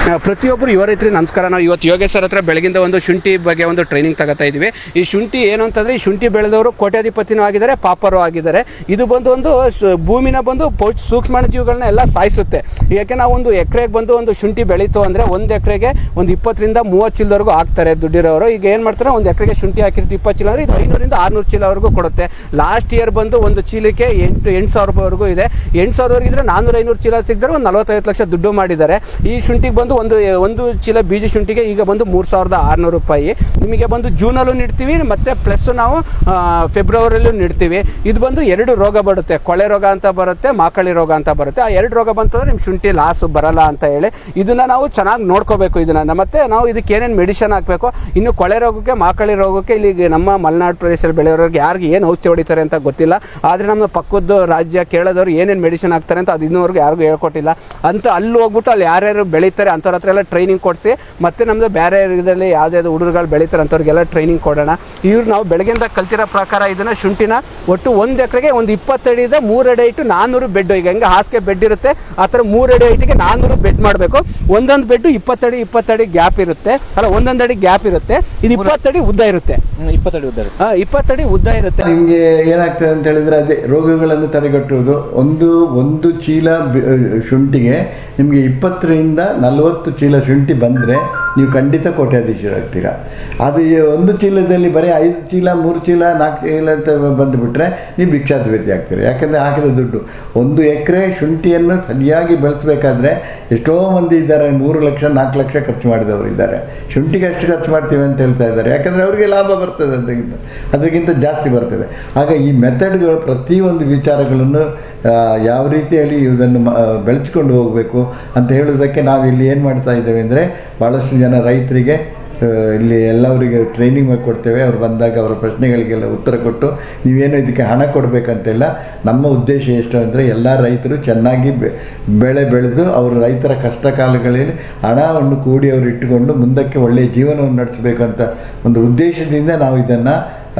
ಆ, ಪ್ರತಿಯೊಬ್ಬರು ಯುವ ರೈತರಿಗೆ ನಮಸ್ಕಾರ ನಾವು ಇವತ್ತು ಯೋಗೇಶ್ ಸರ್ ಹತ್ರ ಬೆಳಗಿಂದ ಒಂದು ಶುಂಠಿ ಬಗ್ಗೆ ಒಂದು ಟ್ರೈನಿಂಗ್ ತಗೋತಾ ಇದ್ದೀವಿ ಈ ಶುಂಠಿ ಏನು ಅಂತಂದರೆ ಈ ಶುಂಠಿ ಬೆಳೆದವರು ಕೋಟ್ಯಾಧಿಪತಿನೂ ಆಗಿದ್ದಾರೆ ಪಾಪರು ಆಗಿದ್ದಾರೆ ಇದು ಬಂದು ಒಂದು ಸ- ಭೂಮಿನ ಬಂದು ಪೌಚ್ ಸೂಕ್ಷ್ಮಾಣುಜೀವಿಗಳನ್ನ ಎಲ್ಲ ಸಾಯಿಸುತ್ತೆ ಯಾಕೆ ನಾವು ಒಂದು ಎಕರೆಗೆ ಬಂದು ಒಂದು ಶುಂಠಿ ಬೆಳೀತು ಅಂದರೆ ಒಂದು ಎಕರೆಗೆ ಒಂದು ಇಪ್ಪತ್ತರಿಂದ ಮೂವತ್ತು ಚೀಲದವರೆಗೂ ಹಾಕ್ತಾರೆ ದುಡ್ಡಿರೋರು ಈಗ ಏನು ಮಾಡ್ತಾರೆ ಒಂದು ಎಕರೆಗೆ ಶುಂಠಿ ಹಾಕಿರ್ತೀವಿ ಇಪ್ಪತ್ತು ಚೀಲ ಅಂದರೆ ಇದು ಐನೂರಿಂದ ಆರುನೂರು ಚೀಲವರೆಗೂ ಕೊಡುತ್ತೆ ಲಾಸ್ಟ್ ಇಯರ್ ಬಂದು ಒಂದು ಚೀಲಕ್ಕೆ ಎಂಟು ಎಂಟು ಸಾವಿರ ರೂಪಾಯಿವರೆಗೂ ಇದೆ ಎಂಟು ಸಾವಿರವರೆಗೆ ಇದ್ರೆ ನಾನ್ನೂರ ಐನೂರು ಚೀಲ ಸಿಕ್ಕಿದ್ರೆ ಒಂದು ನಲವತ್ತೈವತ್ತು ಲಕ್ಷ ದುಡ್ಡು ಮಾಡಿದ್ದಾರೆ ಈ ಶುಂಠಿಗೆ ಬಂದು ಒಂದು ಒಂದು ಚೀಲ ಬೀಜ ಶುಂಠಿಗೆ ಈಗ ಬಂದು ಮೂರು ಸಾವಿರದ ಆರುನೂರು ರೂಪಾಯಿ ನಿಮಗೆ ಬಂದು ಜೂನಲ್ಲೂ ನೀಡ್ತೀವಿ ಮತ್ತು ಪ್ಲಸ್ ನಾವು ಆ, ಫೆಬ್ರವರಿಯಲ್ಲೂ ನೀಡ್ತೀವಿ ಇದು ಬಂದು ಎರಡು ರೋಗ ಬರುತ್ತೆ ಕೊಳೆ ರೋಗ ಅಂತ ಬರುತ್ತೆ ಮಾಕಳಿ ರೋಗ ಅಂತ ಬರುತ್ತೆ ಆ ಎರಡು ರೋಗ ಬಂತು ಅಂದರೆ ನಿಮ್ಮ ಶುಂಠಿ ಲಾಸು ಬರಲ್ಲ ಅಂತ ಹೇಳಿ ಇದನ್ನು ನಾವು ಚೆನ್ನಾಗಿ ನೋಡ್ಕೋಬೇಕು ಇದನ್ನು ಮತ್ತೆ ನಾವು ಇದಕ್ಕೆ ಏನೇನು ಮೆಡಿಷನ್ ಹಾಕಬೇಕು ಇನ್ನು ಕೊಳೆ ರೋಗಕ್ಕೆ ಮಾಕಳಿ ರೋಗಕ್ಕೆ ಇಲ್ಲಿ ನಮ್ಮ ಮಲೆನಾಡು ಪ್ರದೇಶದಲ್ಲಿ ಬೆಳೆಯೋರಿಗೆ ಯಾರಿಗೆ ಏನು ಔಷಧಿ ಹೊಡಿತಾರೆ ಅಂತ ಗೊತ್ತಿಲ್ಲ ಆದರೆ ನಮ್ಮ ಪಕ್ಕದ ರಾಜ್ಯ ಕೇಳೋದವ್ರು ಏನೇನು ಮೆಡಿಸಿನ್ ಹಾಕ್ತಾರೆ ಅಂತ ಅದು ಇನ್ನೂವರೆಗೂ ಯಾರಿಗೂ ಹೇಳ್ಕೊಟ್ಟಿಲ್ಲ ಅಂತ ಅಲ್ಲಿ ಹೋಗ್ಬಿಟ್ಟು ಅಲ್ಲಿ ಯಾರ್ಯಾರು ಬೆಳೀತಾರೆ ಅಂಥವ್ರ ಹತ್ರ ಎಲ್ಲ ಟ್ರೈನಿಂಗ್ ಕೊಡಿಸಿ ಮತ್ತೆ ನಮ್ಮದು ಬೇರೆ ಇದರಲ್ಲಿ ಯಾವುದ್ಯಾವುದು ಹುಡುಗರುಗಳು ಬೆಳೀತಾರೆ ಅಂಥವ್ರಿಗೆಲ್ಲ ಟ್ರೈನಿಂಗ್ ಕೊಡೋಣ ಇವ್ರು ನಾವು ಬೆಳಗ್ಗೆಯಿಂದ ಕಲ್ತಿರೋ ಪ್ರಕಾರ ಇದನ್ನು ಶುಂಠಿನ ಒಟ್ಟು ಒಂದು ಎಕರೆಗೆ ಒಂದು ಇಪ್ಪತ್ತಡಿಯಿಂದ ಮೂರು ಅಡಿ ಇಟ್ಟು ನಾನ್ನೂರು ಬೆಡ್ ಈಗ ಹೆಂಗೆ ಹಾಸಿಗೆ ಬೆಡ್ ಇರುತ್ತೆ ಆ ಥರ ಮೂರು ಅಡಿ ಹೈಟಿಗೆ ನಾನ್ನೂರು ಬೆಡ್ ಮಾಡಬೇಕು ಒಂದೊಂದು ಬೆಡ್ ಇಪ್ಪತ್ತಡಿ ಇಪ್ಪತ್ತಡಿ ಗ್ಯಾಪ್ ಇರುತ್ತೆ ಅಲ್ಲ ಒಂದೊಂದು ಅಡಿ ಗ್ಯಾಪ್ ಇರುತ್ತೆ ಇದು ಇಪ್ಪತ್ತಡಿ ಉದ್ದ ಇರುತ್ತೆ ಇಪ್ಪತ್ತಡಿ ಉದ್ದ ಆ, ಇಪ್ಪತ್ತಡಿ ಉದ್ದ ಇರುತ್ತೆ ನಿಮಗೆ ಏನಾಗ್ತದೆ ಅಂತ ಹೇಳಿದ್ರೆ ಅದೇ ರೋಗಗಳನ್ನು ತಡೆಗಟ್ಟುವುದು ಒಂದು ಒಂದು ಚೀಲ ಬಿ- ಶುಂಠಿಗೆ ನಿಮಗೆ ಇಪ್ಪತ್ತರಿಂದ ನಲವತ್ತು ಚೀಲ ಶುಂಠಿ ಬಂದರೆ ನೀವು ಖಂಡಿತ ಕೋಟ್ಯಾಧೀಶರಾಗ್ತೀರಾ ಅದು ಈ ಒಂದು ಚೀಲದಲ್ಲಿ ಬರೀ ಐದು ಚೀಲ ಮೂರು ಚೀಲ ನಾಲ್ಕು ಚೀಲ ಅಂತ ಬಂದುಬಿಟ್ರೆ ನೀವು ಭಿಕ್ಷಾಧಿಪತಿ ಆಗ್ತೀರಿ ಯಾಕಂದರೆ ಹಾಕಿದ ದುಡ್ಡು ಒಂದು ಎಕರೆ ಶುಂಠಿಯನ್ನು ಸರಿಯಾಗಿ ಬೆಳೆಸಬೇಕಾದ್ರೆ ಎಷ್ಟೋ ಮಂದಿ ಇದ್ದಾರೆ ಮೂರು ಲಕ್ಷ ನಾಲ್ಕು ಲಕ್ಷ ಖರ್ಚು ಮಾಡಿದವರು ಇದ್ದಾರೆ ಶುಂಠಿಗೆ ಅಷ್ಟು ಖರ್ಚು ಮಾಡ್ತೀವಿ ಅಂತ ಹೇಳ್ತಾ ಇದ್ದಾರೆ ಯಾಕಂದರೆ ಅವರಿಗೆ ಲಾಭ ಬರ್ತದೆ ಅದಕ್ಕಿಂತ ಅದಕ್ಕಿಂತ ಜಾಸ್ತಿ ಬರ್ತದೆ ಆಗ ಈ ಮೆಥಡ್ಗಳು ಪ್ರತಿಯೊಂದು ವಿಚಾರಗಳನ್ನು ಆ, ಯಾವ ರೀತಿಯಲ್ಲಿ ಇದನ್ನು ಮ- ಆ, ಬೆಳೆಸ್ಕೊಂಡು ಹೋಗಬೇಕು ಅಂತ ಹೇಳೋದಕ್ಕೆ ನಾವು ಇಲ್ಲಿ ಏನು ಮಾಡ್ತಾ ಇದ್ದೇವೆ ಅಂದರೆ ಭಾಳಷ್ಟು ಜನ ರೈತರಿಗೆ ಆ, ಇಲ್ಲಿ ಎಲ್ಲವರಿಗೆ ಟ್ರೈನಿಂಗ್ ಮಾಡಿ ಕೊಡ್ತೇವೆ ಅವ್ರು ಬಂದಾಗ ಅವರ ಪ್ರಶ್ನೆಗಳಿಗೆಲ್ಲ ಉತ್ತರ ಕೊಟ್ಟು ನೀವೇನು ಇದಕ್ಕೆ ಹಣ ಕೊಡಬೇಕಂತಿಲ್ಲ ನಮ್ಮ ಉದ್ದೇಶ ಎಷ್ಟು ಅಂದರೆ ಎಲ್ಲ ರೈತರು ಚೆನ್ನಾಗಿ ಬೆ- ಬೆಳೆ ಬೆಳೆದು ಅವರು ರೈತರ ಕಷ್ಟ ಕಾಲಗಳಲ್ಲಿ ಹಣವನ್ನು ಕೂಡಿ ಅವರು ಇಟ್ಟುಕೊಂಡು ಮುಂದಕ್ಕೆ ಒಳ್ಳೆಯ ಜೀವನವನ್ನು ನಡೆಸಬೇಕಂತ ಒಂದು ಉದ್ದೇಶದಿಂದ ನಾವು ಇದನ್ನು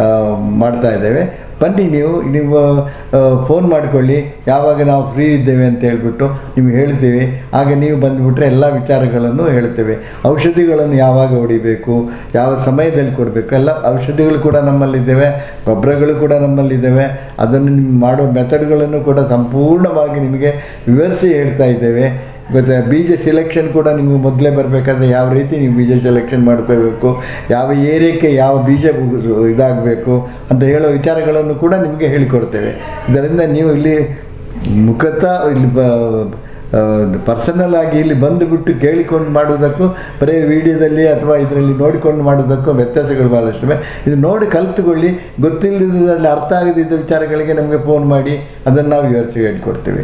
ಮಾಡ್ತಾ ಇದ್ದೇವೆ ಬನ್ನಿ ನೀವು ನೀವು ಫೋನ್ ಮಾಡಿಕೊಳ್ಳಿ ಯಾವಾಗ ನಾವು ಫ್ರೀ ಇದ್ದೇವೆ ಅಂತ ಹೇಳ್ಬಿಟ್ಟು ನಿಮ್ಗೆ ಹೇಳ್ತೀವಿ ಆಗ ನೀವು ಬಂದುಬಿಟ್ರೆ ಎಲ್ಲ ವಿಚಾರಗಳನ್ನು ಹೇಳ್ತೇವೆ ಔಷಧಿಗಳನ್ನು ಯಾವಾಗ ಹೊಡಿಬೇಕು ಯಾವ ಸಮಯದಲ್ಲಿ ಕೊಡಬೇಕು ಎಲ್ಲ ಔಷಧಿಗಳು ಕೂಡ ನಮ್ಮಲ್ಲಿದ್ದೇವೆ ಗೊಬ್ಬರಗಳು ಕೂಡ ನಮ್ಮಲ್ಲಿದ್ದಾವೆ ಅದನ್ನು ನಿಮ್ಮ ಮಾಡೋ ಮೆಥಡ್ಗಳನ್ನು ಕೂಡ ಸಂಪೂರ್ಣವಾಗಿ ನಿಮಗೆ ವಿವರಿಸಿ ಹೇಳ್ತಾ ಇದ್ದೇವೆ ಗೊತ್ತಾ ಬೀಜ ಸೆಲೆಕ್ಷನ್ ಕೂಡ ನಿಮಗೆ ಮೊದಲೇ ಬರಬೇಕಾದ್ರೆ ಯಾವ ರೀತಿ ನೀವು ಬೀಜ ಸೆಲೆಕ್ಷನ್ ಮಾಡ್ಕೋಬೇಕು ಯಾವ ಏರಿಯಾಕ್ಕೆ ಯಾವ ಬೀಜ ಉ- ಇದಾಗಬೇಕು ಅಂತ ಹೇಳೋ ವಿಚಾರಗಳನ್ನು ಕೂಡ ನಿಮಗೆ ಹೇಳಿಕೊಡ್ತೇವೆ ಇದರಿಂದ ನೀವು ಇಲ್ಲಿ ಮುಖತಃ ಇಲ್ಲಿ ಬ ಪರ್ಸನಲ್ ಆಗಿ ಇಲ್ಲಿ ಬಂದುಬಿಟ್ಟು ಕೇಳಿಕೊಂಡು ಮಾಡುವುದಕ್ಕೂ ಬರೀ ವಿಡಿಯೋದಲ್ಲಿ ಅಥವಾ ಇದರಲ್ಲಿ ನೋಡಿಕೊಂಡು ಮಾಡೋದಕ್ಕೂ ವ್ಯತ್ಯಾಸಗಳು ಭಾಳಷ್ಟಿವೆ ಇದು ನೋಡಿ ಕಲಿತುಕೊಳ್ಳಿ ಗೊತ್ತಿಲ್ಲದಿದ್ದಲ್ಲಿ ಅರ್ಥ ಆಗದಿದ್ದ ವಿಚಾರಗಳಿಗೆ ನಮಗೆ ಫೋನ್ ಮಾಡಿ ಅದನ್ನು ನಾವು ವಿವರಿಸಿ ಹೇಳ್ಕೊಡ್ತೇವೆ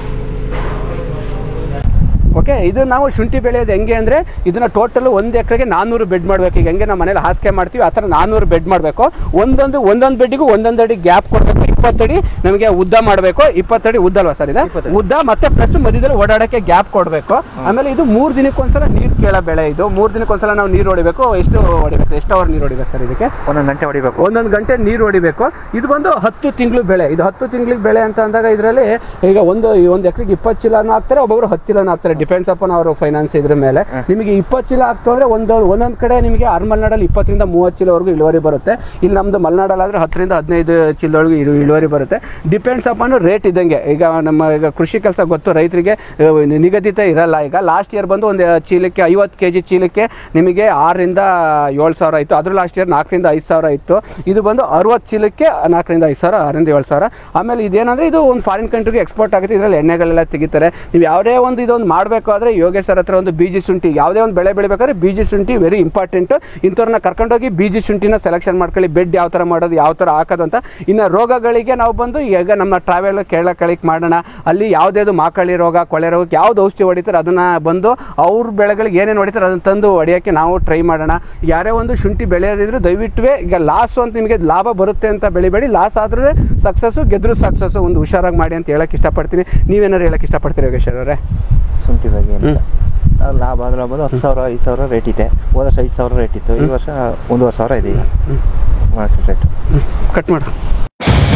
ಓಕೆ ಇದು ನಾವು ಶುಂಠಿ ಬೆಳೆಯೋದು ಹೆಂಗೆ ಅಂದರೆ ಇದನ್ನ ಟೋಟಲ್ ಒಂದು ಎಕರೆಗೆ ನಾನ್ನೂರು ಬೆಡ್ ಮಾಡಬೇಕು ಈಗ ಹೆಂಗೆ ನಮ್ಮ ಮನೇಲಿ ಹಾಸಿಗೆ ಮಾಡ್ತೀವಿ ಆ ಥರ ನಾನ್ನೂರು ಬೆಡ್ ಮಾಡಬೇಕು ಒಂದೊಂದು ಒಂದೊಂದು ಬೆಡ್ಡಿಗೂ ಒಂದೊಂದು ಅಡಿ ಗ್ಯಾಪ್ ಕೊಡಬೇಕು ಇಪ್ಪತ್ತಡಿ ನಮಗೆ ಉದ್ದ ಮಾಡಬೇಕು ಇಪ್ಪತ್ತಡಿ ಉದ್ದ ಅಲ್ವಾ ಸರ್ ಇದೆ ಉದ್ದ ಮತ್ತೆ ಪ್ಲಸ್ ಮಧ್ಯದಲ್ಲಿ ಓಡಾಡೋಕ್ಕೆ ಗ್ಯಾಪ್ ಕೊಡಬೇಕು ಆಮೇಲೆ ಇದು ಮೂರು ದಿನಕ್ಕೊಂದ್ಸಲ ನೀರು ಕೇಳೋ ಬೆಳೆ ಇದು ಮೂರು ದಿನಕ್ಕೊಂದ್ಸಲ ನಾವು ನೀರು ಹೊಡಿಬೇಕು ಎಷ್ಟು ಹೊಡಿಬೇಕು ಎಷ್ಟು ಅವರ್ ನೀರು ಹೊಡಿಬೇಕು ಸರ್ ಇದಕ್ಕೆ ಒಂದೊಂದು ಗಂಟೆ ಹೊಡಿಬೇಕು ಒಂದೊಂದು ಗಂಟೆ ನೀರು ಹೊಡಿಬೇಕು ಇದು ಬಂದು ಹತ್ತು ತಿಂಗಳು ಬೆಳೆ ಇದು ಹತ್ತು ತಿಂಗಳಿಗೆ ಬೆಳೆ ಅಂತ ಅಂದಾಗ ಇದರಲ್ಲಿ ಈಗ ಒಂದು ಒಂದು ಎಕರೆಗೆ ಇಪ್ಪತ್ತು ಚೀಲನೂ ಹಾಕ್ತಾರೆ ಒಬ್ಬೊಬ್ರು ಹತ್ತು ಚೀಲನೂ ಹಾಕ್ತಾರೆ ಡಿಪೆಂಡ್ಸ್ ಅಪಾನ್ ಅವರು ಫೈನಾನ್ಸ್ ಇದ್ರ ಮೇಲೆ ನಿಮಗೆ ಇಪ್ಪತ್ತು ಚೀಲ ಆಗ್ತು ಅಂದ್ರೆ ಒಂದು ಒಂದೊಂದು ಕಡೆ ನಿಮಗೆ ಆರ್ ಮಲೆನಾಡಲ್ಲಿ ಇಪ್ಪತ್ತರಿಂದ ಮೂವತ್ತು ಚೀಲವರೆಗೂ ಇಳುವರಿ ಬರುತ್ತೆ ಇಲ್ಲಿ ನಮ್ದು ಮಲೆನಾಡಲ್ಲಾದ್ರೆ ಹತ್ತರಿಂದ ಹದಿನೈದು ಚೀಲದೊಳಗೆ ಇಳು- ಇಳುವರಿ ಬರುತ್ತೆ ಡಿಪೆಂಡ್ಸ್ ಅಪಾನ್ ರೇಟ್ ಇದ್ದಂಗೆ ಈಗ ನಮ್ಮ ಈಗ ಕೃಷಿ ಕೆಲಸ ಗೊತ್ತು ರೈತರಿಗೆ ಆ, ನಿಗದಿತ ಇರಲ್ಲ ಈಗ ಲಾಸ್ಟ್ ಇಯರ್ ಬಂದು ಒಂದು ಚೀಲಕ್ಕೆ ಐವತ್ತು ಕೆ ಜಿ ಚೀಲಕ್ಕೆ ನಿಮಗೆ ಆರರಿಂದ ಏಳು ಸಾವಿರ ಇತ್ತು ಅದ್ರ ಲಾಸ್ಟ್ ಇಯರ್ ನಾಲ್ಕರಿಂದ ಐದು ಸಾವಿರ ಇತ್ತು ಇದು ಬಂದು ಅರವತ್ತು ಚೀಲಕ್ಕೆ ನಾಲ್ಕರಿಂದ ಐದು ಸಾವಿರ ಆರರಿಂದ ಏಳು ಸಾವಿರ ಆಮೇಲೆ ಇದೇನಂದ್ರೆ ಇದು ಒಂದು ಫಾರಿನ್ ಕಂಟ್ರಿಗೆ ಎಕ್ಸ್ಪೋರ್ಟ್ ಆಗುತ್ತೆ ಇದರಲ್ಲಿ ಎಣ್ಣೆಗಳೆಲ್ಲ ತೆಗಿತಾರೆ ನೀವು ಯಾವುದೇ ಒಂದು ಇದೊಂದು ಮಾಡಬೇಕು ಆದರೆ ಯೋಗೇಶ್ ಸರ್ ಹತ್ರ ಒಂದು ಬೀಜಿ ಶುಂಠಿ ಯಾವುದೇ ಒಂದು ಬೆಳೆ ಬೆಳಿಬೇಕಾದ್ರೆ ಬೀಜಿ ಶುಂಠಿ ವೆರಿ ಇಂಪಾರ್ಟೆಂಟ್ ಇಂಥವ್ರನ್ನ ಕರ್ಕೊಂಡೋಗಿ ಬೀಜಿ ಶುಂಠಿನ ಸೆಲೆಕ್ಷನ್ ಮಾಡ್ಕೊಳ್ಳಿ ಬೆಡ್ ಯಾವ ಥರ ಮಾಡೋದು ಯಾವ ಥರ ಹಾಕೋದು ಅಂತ ಇನ್ನು ರೋಗಗಳಿಗೆ ನಾವು ಬಂದು ಈಗ ನಮ್ಮ ಟ್ರಾವೆಲ್ ಕೇರಳ ಕಳಿಕ್ ಮಾಡೋಣ ಅಲ್ಲಿ ಯಾವುದೇದು ಮಾಕಳಿ ರೋಗ ಕೊಳೆ ರೋಗಕ್ಕೆ ಯಾವ್ದು ಔಷಧಿ ಹೊಡಿತಾರೆ ಅದನ್ನ ಬಂದು ಅವ್ರ ಬೆಳೆಗಳಿಗೆ ಏನೇನು ಹೊಡಿತಾರೆ ಅದನ್ನ ತಂದು ಹೊಡಿಯೋಕ್ಕೆ ನಾವು ಟ್ರೈ ಮಾಡೋಣ ಯಾರೇ ಒಂದು ಶುಂಠಿ ಬೆಳೆಯೋದಿದ್ರು ದಯವಿಟ್ಟು ಈಗ ಲಾಸು ಅಂತ ನಿಮಗೆ ಲಾಭ ಬರುತ್ತೆ ಅಂತ ಬೆಳಿಬೇಡಿ ಲಾಸ್ ಆದ್ರೂ ಸಕ್ಸಸ್ಸು ಗೆದ್ರು ಸಕ್ಸಸ್ಸು ಒಂದು ಹುಷಾರಾಗಿ ಮಾಡಿ ಅಂತ ಹೇಳಕ್ಕೆ ಇಷ್ಟಪಡ್ತೀನಿ ನೀವೇನಾರು ಹೇಳಕ್ಕೆ ಇಷ್ಟಪಡ್ತೀರಿ ಯೋಗೇಶ್ ಅವರೇ ಶುಂಠಿ ಬಗ್ಗೆ ಏನಿಲ್ಲ ಅದು ಲಾಭ ಆದ್ರೆ ಲಾಭ ಹತ್ತು ಸಾವಿರ ಐದು ಸಾವಿರ ರೇಟ್ ಇದೆ ಹೋದ ವರ್ಷ ಐದು ಸಾವಿರ ರೇಟ್ ಇತ್ತು ಈ ವರ್ಷ ಒಂದೂವರೆ ಸಾವಿರ ಇದೆ ಈಗ ಮಾರ್ಕೆಟ್ ರೇಟ್ ಕಟ್ ಮಾಡು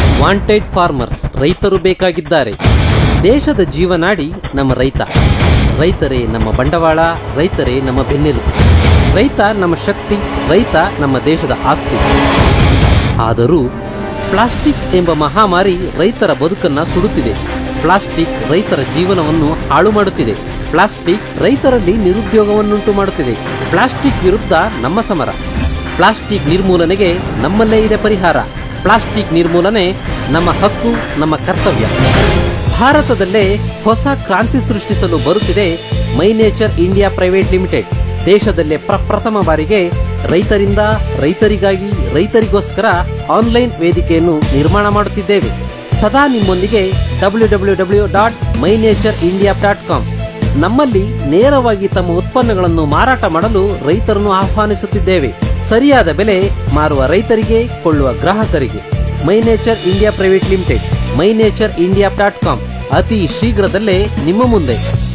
ವಾಂಟೆಡ್ ಫಾರ್ಮರ್ಸ್ ರೈತರು ಬೇಕಾಗಿದ್ದಾರೆ ದೇಶದ ಜೀವನಾಡಿ ನಮ್ಮ ರೈತ ರೈತರೇ ನಮ್ಮ ಬಂಡವಾಳ ರೈತರೇ ನಮ್ಮ ಬೆನ್ನೆಲುಬು ರೈತ ನಮ್ಮ ಶಕ್ತಿ ರೈತ ನಮ್ಮ ದೇಶದ ಆಸ್ತಿ ಆದರೂ ಪ್ಲಾಸ್ಟಿಕ್ ಎಂಬ ಮಹಾಮಾರಿ ರೈತರ ಬದುಕನ್ನ ಸುಡುತ್ತಿದೆ ಪ್ಲಾಸ್ಟಿಕ್ ರೈತರ ಜೀವನವನ್ನು ಹಾಳು ಮಾಡುತ್ತಿದೆ ಪ್ಲಾಸ್ಟಿಕ್ ರೈತರಲ್ಲಿ ನಿರುದ್ಯೋಗವನ್ನುಂಟು ಮಾಡುತ್ತಿದೆ ಪ್ಲಾಸ್ಟಿಕ್ ವಿರುದ್ಧ ನಮ್ಮ ಸಮರ ಪ್ಲಾಸ್ಟಿಕ್ ನಿರ್ಮೂಲನೆಗೆ ನಮ್ಮಲ್ಲೇ ಇದೆ ಪರಿಹಾರ ಪ್ಲಾಸ್ಟಿಕ್ ನಿರ್ಮೂಲನೆ ನಮ್ಮ ಹಕ್ಕು ನಮ್ಮ ಕರ್ತವ್ಯ ಭಾರತದಲ್ಲೇ ಹೊಸ ಕ್ರಾಂತಿ ಸೃಷ್ಟಿಸಲು ಬರುತ್ತಿದೆ my nature India private limited ದೇಶದಲ್ಲೇ ಪ್ರಪ್ರಥಮ ಬಾರಿಗೆ ರೈತರಿಂದ ರೈತರಿಗಾಗಿ ರೈತರಿಗೋಸ್ಕರ ಆನ್ಲೈನ್ ವೇದಿಕೆಯನ್ನು ನಿರ್ಮಾಣ ಮಾಡುತ್ತಿದ್ದೇವೆ ಸದಾ ನಿಮ್ಮೊಂದಿಗೆ W W W dot my nature India dot com ನಮ್ಮಲ್ಲಿ ನೇರವಾಗಿ ತಮ್ಮ ಉತ್ಪನ್ನಗಳನ್ನು ಮಾರಾಟ ಮಾಡಲು ರೈತರನ್ನು ಆಹ್ವಾನಿಸುತ್ತಿದ್ದೇವೆ ಸರಿಯಾದ ಬೆಲೆ ಮಾರುವ ರೈತರಿಗೆ ಕೊಳ್ಳುವ ಗ್ರಾಹಕರಿಗೆ my nature India private limited my nature India dot com ಅತಿ ಶೀಘ್ರದಲ್ಲೇ ನಿಮ್ಮ ಮುಂದೆ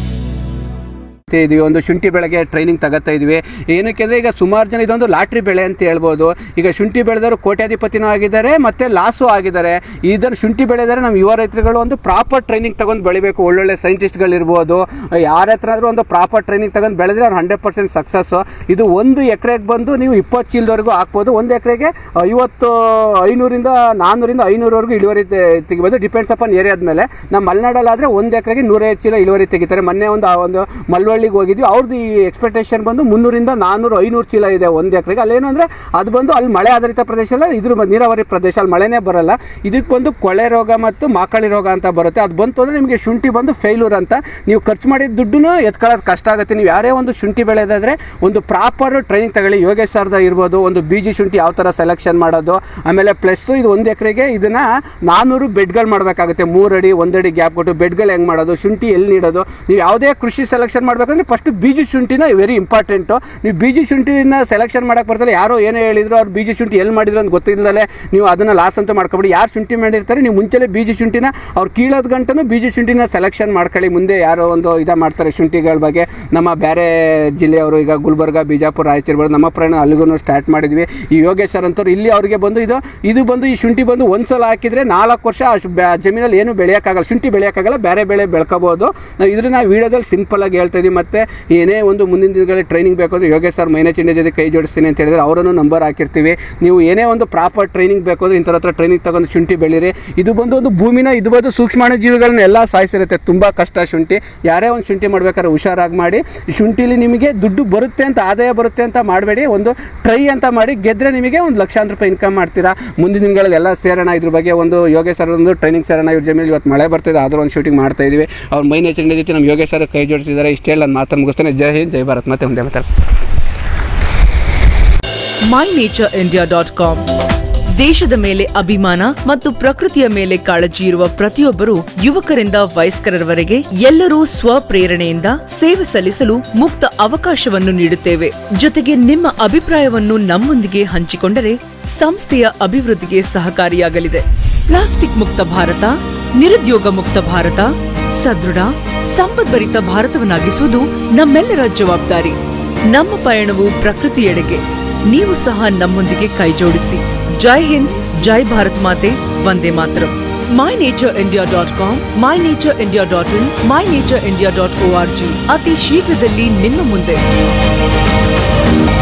ಮಾಡ್ತಾ ಇದೀವಿ ಒಂದು ಶುಂಠಿ ಬೆಳೆಗೆ ಟ್ರೈನಿಂಗ್ ತಗೋತಾ ಇದೀವಿ ಏನಕ್ಕೆ ಅಂದ್ರೆ ಈಗ ಸುಮಾರು ಜನ ಇದೊಂದು ಲಾಟ್ರಿ ಬೆಳೆ ಅಂತ ಹೇಳ್ಬೋದು ಈಗ ಶುಂಠಿ ಬೆಳೆದವರು ಕೋಟ್ಯಾಧಿಪತಿನೂ ಆಗಿದ್ದಾರೆ ಮತ್ತೆ ಲಾಸು ಆಗಿದ್ದಾರೆ ಇದರ ಶುಂಠಿ ಬೆಳೆದರೆ ನಮ್ಮ ಯುವ ರೈತರುಗಳು ಒಂದು ಪ್ರಾಪರ್ ಟ್ರೈನಿಂಗ್ ತಗೊಂಡು ಬೆಳಿಬೇಕು ಒಳ್ಳೊಳ್ಳೆ ಸೈಂಟಿಸ್ಟ್ಗಳು ಇರ್ಬೋದು ಯಾರ ಹತ್ರ ಆದ್ರೂ ಒಂದು ಪ್ರಾಪರ್ ಟ್ರೈನಿಂಗ್ ತಗೊಂಡು ಬೆಳೆದ್ರೆ ಅವ್ರು ಹಂಡ್ರೆಡ್ ಪರ್ಸೆಂಟ್ ಸಕ್ಸಸ್ ಇದು ಒಂದು ಎಕರೆಗೆ ಬಂದು ನೀವು ಇಪ್ಪತ್ತು ಚೀಲದವರೆಗೂ ಹಾಕ್ಬೋದು ಒಂದು ಎಕರೆಗೆ ಐವತ್ತು ಐನೂರಿಂದ ನಾನ್ನೂರಿಂದ ಐನೂರವರೆಗೂ ಇಳುವರಿ ತೆ- ತೆಗಿಬೋದು ಡಿಪೆಂಡ್ಸ್ ಅಪಾನ್ ಏರಿಯಾದ ಮೇಲೆ ನಮ್ಮ ಮಲೆನಾಡಲ್ಲಾದ್ರೆ ಒಂದು ಎಕರೆಗೆ ನೂರೈವತ್ತು ಚೀಲ ಇಳುವರಿ ತೆಗಿತಾರೆ ಮೊನ್ನೆ ಒಂದು ಆ ಒಂದು ಮಲ್ವಳ್ಳಿಗೆ ಹೋಗಿದ್ವಿ ಅವ್ರದ್ದು ಈ ಎಕ್ಸ್ಪೆಕ್ಟೇಷನ್ ಬಂದು ಮುನ್ನೂರಿಂದ ನಾನ್ನೂರು ಐನೂರು ಚೀಲ ಇದೆ ಒಂದು ಎಕರೆಗೆ ಅಲ್ಲೇನು ಅಂದರೆ ಅದು ಬಂದು ಅಲ್ಲಿ ಮಳೆ ಆಧಾರಿತ ಪ್ರದೇಶ ಅಲ್ಲ ಇದ್ರ ಬ- ನೀರಾವರಿ ಪ್ರದೇಶ ಅಲ್ಲಿ ಮಳೆನೇ ಬರಲ್ಲ ಇದಕ್ಕೆ ಬಂದು ಕೊಳೆ ರೋಗ ಮತ್ತು ಮಾಕಳಿ ರೋಗ ಅಂತ ಬರುತ್ತೆ ಅದು ಬಂತು ಅಂದರೆ ನಿಮಗೆ ಶುಂಠಿ ಬಂದು ಫೇಲ್ಯೂರ್ ಅಂತ ನೀವು ಖರ್ಚು ಮಾಡಿದ ದುಡ್ಡನ್ನು ಎತ್ಕೊಳ್ಳೋದು ಕಷ್ಟ ಆಗುತ್ತೆ ನೀವು ಯಾರೇ ಒಂದು ಶುಂಠಿ ಬೆಳೆದಾದ್ರೆ ಒಂದು ಪ್ರಾಪರ್ ಟ್ರೈನಿಂಗ್ ತಗೊಳ್ಳಿ ಯೋಗೇಶ್ ಸರ್ದ ಇರ್ಬೋದು ಒಂದು ಬೀಜಿ ಶುಂಠಿ ಯಾವ ಥರ ಸೆಲೆಕ್ಷನ್ ಮಾಡೋದು ಆಮೇಲೆ ಪ್ಲಸ್ ಇದು ಒಂದು ಎಕರೆಗೆ ಇದನ್ನ ನಾನ್ನೂರು ಬೆಡ್ಗಳು ಮಾಡಬೇಕಾಗುತ್ತೆ ಮೂರಡಿ ಒಂದಡಿ ಗ್ಯಾಪ್ ಕೊಟ್ಟು ಬೆಡ್ಗಳು ಹೆಂಗೆ ಮಾಡೋದು ಶುಂಠಿ ಎಲ್ಲಿ ನೀಡೋದು ನೀವು ಯಾವುದೇ ಕೃಷಿ ಸೆಲೆಕ್ಷನ್ ಮಾಡಬೇಕಂದ್ರೆ ಫಸ್ಟ್ ಬೀಜಿ ಶುಂಠಿನ ವೆರಿ ಇಂಪಾರ್ಟೆಂಟು ನೀವು ಬೀಜಿ ಶುಂಠಿನ ಸೆಲೆಕ್ಷನ್ ಮಾಡಕ್ಕೆ ಬರ್ತಾರೆ ಯಾರೋ ಏನೋ ಹೇಳಿದ್ರು ಅವ್ರು ಬೀಜಿ ಶುಂಠಿ ಎಲ್ಲಿ ಮಾಡಿದ್ರು ಅಂತ ಗೊತ್ತಿಲ್ಲದಲೆ ನೀವು ಅದನ್ನ ಲಾಸ್ ಅಂತ ಮಾಡ್ಕೊಬಿಡಿ ಯಾರು ಶುಂಠಿ ಮಾಡಿರ್ತಾರೆ ನೀವು ಮುಂಚೆಲೆ ಬೀಜಿ ಶುಂಠಿನ ಅವ್ರು ಕೀಳೋದ್ ಗಂಟನು ಬೀಜಿ ಶುಂಠಿನ ಸೆಲೆಕ್ಷನ್ ಮಾಡ್ಕೊಳ್ಳಿ ಮುಂದೆ ಯಾರೋ ಒಂದು ಇದ ಮಾಡ್ತಾರೆ ಶುಂಠಿಗಳ ಬಗ್ಗೆ ನಮ್ಮ ಬೇರೆ ಜಿಲ್ಲೆಯವರು ಈಗ ಗುಲ್ಬರ್ಗ ಬಿಜಾಪುರ ರಾಯಚೂರು ಬಂದು ನಮ್ಮ ಪ್ರಯಾಣ ಅಲ್ಲಿಗೂ ಸ್ಟಾರ್ಟ್ ಮಾಡಿದ್ವಿ ಈ ಯೋಗೇಶ್ವರ್ ಅಂತವ್ರು ಇಲ್ಲಿ ಅವರಿಗೆ ಬಂದು ಇದು ಇದು ಬಂದು ಈ ಶುಂಠಿ ಬಂದು ಒಂದ್ಸಲ ಹಾಕಿದ್ರೆ ನಾಲ್ಕು ವರ್ಷ ಆ ಶು- ಬ್ಯಾ- ಜಮೀನಲ್ಲಿ ಏನು ಬೆಳೆಯೋಕ್ಕಾಗಲ್ಲ ಶುಂಠಿ ಬೆಳೆಯೋಕ್ಕಾಗಲ್ಲ ಬೇರೆ ಬೆಳೆ ಬೆಳ್ಕೋಬಹುದು ನಾವು ಇದ್ರ ನಾವು ವಿಡಿಯೋದಲ್ಲಿ ಸಿಂಪಲ್ ಆಗಿ ಹೇಳ್ತಾ ಇದೀವಿ ಮತ್ತೆ ಏನೇ ಒಂದು ಮುಂದಿನ ದಿನಗಳಲ್ಲಿ ಟ್ರೈನಿಂಗ್ ಬೇಕು ಅಂದ್ರೆ ಯೋಗೇಶ್ ಸರ್ ಮೈನೇಜ್ ಇಂಡಿಯಾ ಜೊತೆ ಕೈ ಜೋಡಿಸ್ತೀನಿ ಅಂತ ಹೇಳಿದ್ರೆ ಅವರನ್ನು ನಂಬರ್ ಹಾಕಿರ್ತೀವಿ ನೀವು ಏನೇ ಒಂದು ಪ್ರಾಪರ್ ಟ್ರೈನಿಂಗ್ ಬೇಕು ಅಂದ್ರೆ ಇಂಥವ್ರ ಹತ್ರ ಟ್ರೈನಿಂಗ್ ತಗೊಂಡು ಶುಂಠಿ ಬೆಳೀರಿ ಇದು ಬಂದು ಒಂದು ಭೂಮಿನ ಇದು ಬಂದು ಸೂಕ್ಷ್ಮಾಣು ಜೀವಿಗಳನ್ನ ಎಲ್ಲ ಸಾಯಿಸಿರುತ್ತೆ ತುಂಬಾ ಕಷ್ಟ ಶುಂಠಿ ಯಾರೇ ಒಂದು ಶುಂಠಿ ಮಾಡ್ಬೇಕಾದ್ರೆ ಹುಷಾರಾಗಿ ಮಾಡಿ ಈ ಶುಂಠಿಲಿ ನಿಮಗೆ ದುಡ್ಡು ಬರುತ್ತೆ ಅಂತ ಆದಾಯ ಬರುತ್ತೆ ಅಂತ ಮಾಡಬೇಡಿ ಒಂದು ಟ್ರೈ ಅಂತ ಮಾಡಿ ಗೆದ್ರೆ ನಿಮಗೆ ಒಂದು ಲಕ್ಷಾಂತರ ರೂಪಾಯಿ ಇನ್ಕಮ್ ಮಾಡ್ತೀರಾ ಮುಂದಿನ ದಿನಗಳಲ್ಲಿ ಎಲ್ಲ ಸೇರೋಣ ಇದ್ರ ಬಗ್ಗೆ ಒಂದು ಯೋಗೇಶ್ ಸರ್ ಒಂದು ಟ್ರೈನಿಂಗ್ ಸೇರೋಣ ಇವ್ರ ಜಮೀನು ಇವತ್ತು ಮಳೆ ಬರ್ತಿದೆ ಆದರೂ ಒಂದು ಶೂಟಿಂಗ್ ಮಾಡ್ತಾ ಇದೀವಿ ಅವ್ರ ಮೈ ನೇಚರ್ ಜೊತೆ ನಮ್ಮ ಯೋಗೇಶ್ ಸರ್ ಕೈ ಜೋಡಿಸಿದ್ದಾರೆ ಇಷ್ಟೇ ನಾನು ಮಾತನ್ನು ಮುಗಿಸ್ತೇನೆ ಜೈ ಹಿಂದ್ ಜೈ ಭಾರತ್ ಮತ್ತೆ ಮುಂದೆ ಮಾತಾಡ್ತೀನಿ mynatureindia.com ದೇಶದ ಮೇಲೆ ಅಭಿಮಾನ ಮತ್ತು ಪ್ರಕೃತಿಯ ಮೇಲೆ ಕಾಳಜಿ ಇರುವ ಪ್ರತಿಯೊಬ್ಬರು ಯುವಕರಿಂದ ವಯಸ್ಕರವರೆಗೆ ಎಲ್ಲರೂ ಸ್ವಪ್ರೇರಣೆಯಿಂದ ಸೇವೆ ಸಲ್ಲಿಸಲು ಮುಕ್ತ ಅವಕಾಶವನ್ನು ನೀಡುತ್ತೇವೆ ಜೊತೆಗೆ ನಿಮ್ಮ ಅಭಿಪ್ರಾಯವನ್ನು ನಮ್ಮೊಂದಿಗೆ ಹಂಚಿಕೊಂಡರೆ ಸಂಸ್ಥೆಯ ಅಭಿವೃದ್ಧಿಗೆ ಸಹಕಾರಿಯಾಗಲಿದೆ ಪ್ಲಾಸ್ಟಿಕ್ ಮುಕ್ತ ಭಾರತ ನಿರುದ್ಯೋಗ ಮುಕ್ತ ಭಾರತ ಸದೃಢ ಸಂಪದ್ಭರಿತ ಭಾರತವನ್ನಾಗಿಸುವುದು ನಮ್ಮೆಲ್ಲರ ಜವಾಬ್ದಾರಿ ನಮ್ಮ ಪಯಣವು ಪ್ರಕೃತಿಯೆಡೆಗೆ ನೀವು ಸಹ ನಮ್ಮೊಂದಿಗೆ ಕೈಜೋಡಿಸಿ ಜೈ ಹಿಂದ್ ಜೈ ಭಾರತ್ ಮಾತೆ ವಂದೇ ಮಾತರಂ my nature India dot com my nature India dot in my nature India dot O R G ಅತಿ ಶೀಘ್ರದಲ್ಲಿ ನಿಮ್ಮ ಮುಂದೆ